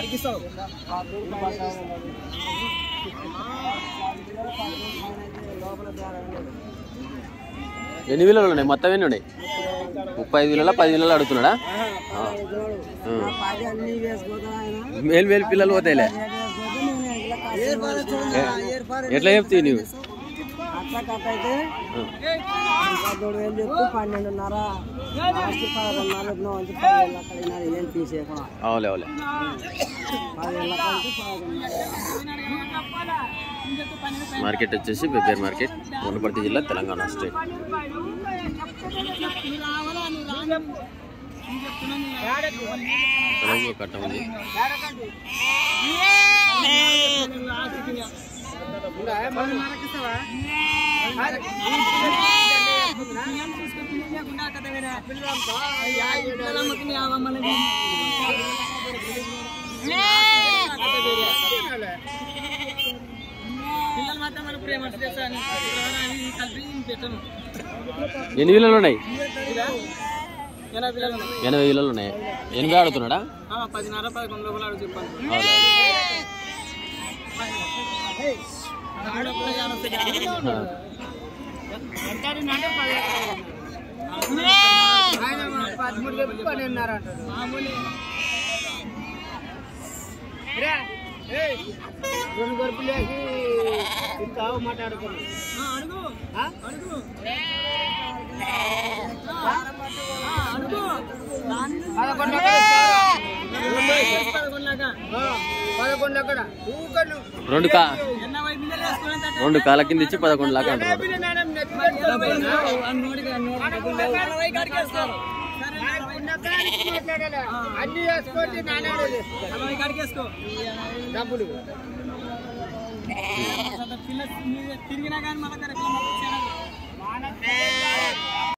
అడిగిస్తావు ఎన్ని విలువలు ఉన్నాయి మొత్తం ఎన్ని ఉన్నాయి ముప్పై ఐదు విలువల పది విలువలు అడుగుతున్నాడా ఆ. ఆ. పది అన్ని వేసుకోదా ఆయన మేలు మేలు పిల్లలు పోతాయిలే ఎట్లా చెప్తావు నీవు అట్లా కట్ అయితే ఆ. పదమూడు వేలు చెప్పి పన్నెండున్నర లాస్ట్ పదకొండున్నర ఎన్నో వచ్చి పదివేలు అక్కడ అయినా ఏం తీసేయకుండా అవులే అవులే పదివేల నుంచి పదకొండున్నర మార్కెట్ వచ్చేసి బెబ్బేర్ మార్కెట్ వనపర్తి జిల్లా తెలంగాణ స్టేట్ తెలంగాణ కట్ట ఉంది పిల్లలు మాత్రం మనం ప్రేమ చేస్తాను కలిపి పెట్టను ఎన్ని విలువలు ఉన్నాయి ఎనభై పిల్లలు ఉన్నాయి ఎనభై విలువలు ఉన్నాయి ఎనభై ఆడుతున్నాడా ఆ, పదిన్నర పదకొండు లోపల అడుగు చెప్పాను అవులే అవులే. ఆ. పదమూడు చెప్పి పన్నెండున్నర అంటారు రెండు గొరుపులు వేసి ఇంకా మాట్లాడుకున్నాం అడుగు ఆ? అడుగు అడుగు పదకొండు అక్కడ ఇస్తారు. పదకొండులాగా ఆ, పదకొండు అక్కడ ఊకలు రెండు కా ఎనభై పిల్లలు వేసుకుని రెండు కాళ్ళ కింద ఇచ్చి పదకొండు లాగా అంటున్నాడు అన్ని వేసుకోండి నానాడు డబ్బులు తిరిగినా కానీ మళ్ళీ